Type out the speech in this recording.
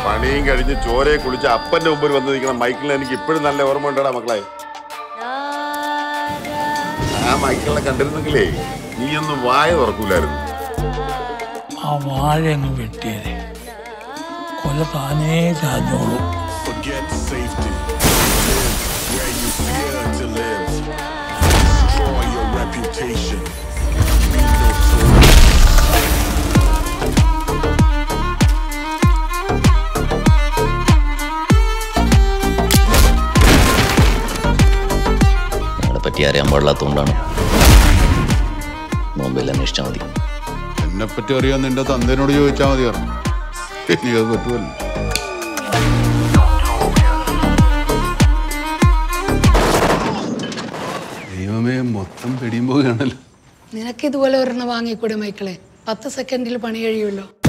പണിയും കഴിഞ്ഞ് ചോരയെ കുളിച്ച് അപ്പന്റെ മുമ്പിൽ വന്ന് നിൽക്കുന്ന മൈക്കിളിനെ എനിക്ക് ഇപ്പോഴും നല്ല ഓർമ്മ ഉണ്ടടാ മക്കളെ ആ മൈക്കിളിനെ കണ്ടിരുന്നെങ്കിലേ നീയൊന്നും വായ തുറക്കൂലായിരുന്നു ആ വാഴ അങ്ങ് വെട്ടിയത് കൊല താനേ ചാഞ്ഞോളൂ Forget safety. Live where you fear to live. Destroy your reputation. Leave no soul. നിങ്ങളെ പറ്റി അറിയാൻ പാടില്ലാത്തതുകൊണ്ടാണ് മുമ്പിൽ അന്വേഷിച്ചാൽ മതി എന്നെ പറ്റി അറിയാൻ നിന്റെ തന്തേനോട് ചോദിച്ചാൽ മതി പറഞ്ഞു എനിക്കത് പറ്റുമല്ലോ ദൈവമേ മൊത്തം പിടിയും പോവുകയാണല്ലോ നിനക്ക് ഇതുപോലെ ഒരെണ്ണം വാങ്ങിക്കൂടെ മൈക്കിളെ പത്ത് സെക്കൻഡിൽ പണി കഴിയുമല്ലോ